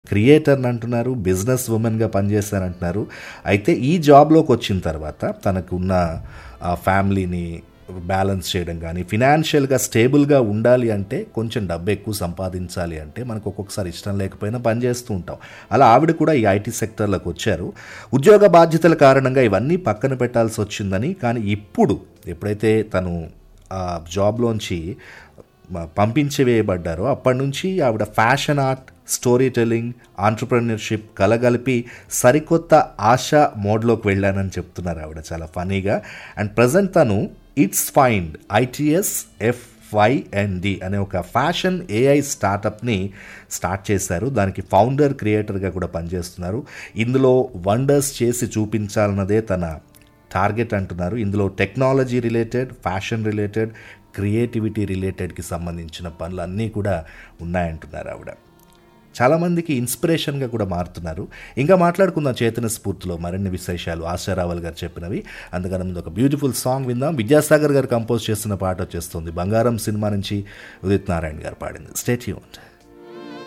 క్రియేటర్ని అంటున్నారు బిజినెస్ ఉమెన్గా పనిచేస్తానంటున్నారు అయితే ఈ జాబ్లోకి వచ్చిన తర్వాత తనకున్న ఆ ఫ్యామిలీని బ్యాలెన్స్ చేయడం కానీ ఫినాన్షియల్గా స్టేబుల్గా ఉండాలి అంటే కొంచెం డబ్బు ఎక్కువ సంపాదించాలి అంటే మనకు ఒక్కొక్కసారి ఇష్టం లేకపోయినా పని చేస్తూ ఉంటాం అలా ఆవిడ కూడా ఈ ఐటీ సెక్టర్లోకి వచ్చారు ఉద్యోగ బాధ్యతల కారణంగా ఇవన్నీ పక్కన పెట్టాల్సి వచ్చిందని కానీ ఇప్పుడు ఎప్పుడైతే తను ఆ జాబ్లోంచి మ- పంపించివేయబడ్డారో అప్పటి నుంచి ఆవిడ fashion art story telling entrepreneurship కలగలిపి సరికొత్త ఆశ మోడ్లోకి వెళ్ళానని చెప్తున్నారు ఆవిడ చాలా ఫనీగా అండ్ ప్రజెంట్ తను it's find ITS F YND అనే ఒక ఫ్యాషన్ ఏఐ స్టార్టప్ని స్టార్ట్ చేశారు దానికి ఫౌండర్ క్రియేటర్గా కూడా పనిచేస్తున్నారు ఇందులో వండర్స్ చేసి చూపించాలన్నదే తన టార్గెట్ అంటున్నారు ఇందులో technology related fashion related creativity రిలేటెడ్కి సంబంధించిన పనులు అన్నీ కూడా ఉన్నాయంటున్నారు ఆవిడ చాలామందికి ఇన్స్పిరేషన్గా కూడా మారుతున్నారు ఇంకా మాట్లాడుకుందాం చైతన్య స్ఫూర్తిలో మరిన్ని విశేషాలు ఆశారావల్ గారు చెప్పినవి అందుకని ముందు ఒక బ్యూటిఫుల్ సాంగ్ విందాం విద్యాసాగర్ గారు కంపోజ్ చేస్తున్న పాట వచ్చేస్తుంది బంగారం సినిమా నుంచి ఉదిత్ నారాయణ గారు పాడింది స్టేట్ యూన్